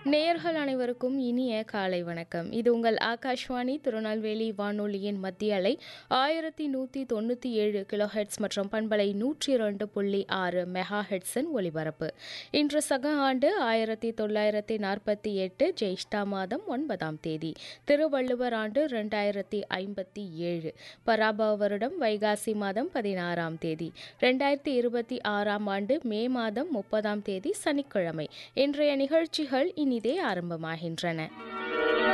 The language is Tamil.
நேயர்கள் அனைவருக்கும் இனிய காலை வணக்கம் இது உங்கள் ஆகாஷ்வாணி திருநெல்வேலி வானொலியின் மத்திய அலை ஆயிரத்தி நூற்றி தொண்ணூற்றி ஏழு கிலோஹெட்ஸ் மற்றும் பண்பலை நூற்றி இரண்டு புள்ளி ஆறு மெகா ஹெட்ஸின் ஒலிபரப்பு இன்று சக ஆண்டு ஆயிரத்தி தொள்ளாயிரத்தி நாற்பத்தி எட்டு ஜெயிஷ்டா மாதம் ஒன்பதாம் தேதி திருவள்ளுவர் ஆண்டு ரெண்டாயிரத்தி ஐம்பத்தி ஏழு பராபவ வருடம் வைகாசி மாதம் பதினாறாம் தேதி ரெண்டாயிரத்தி இருபத்தி ஆறாம் ஆண்டு மே மாதம் முப்பதாம் தேதி சனிக்கிழமை இன்றைய நிகழ்ச்சிகள் இனிதே ஆரம்பமாகின்றன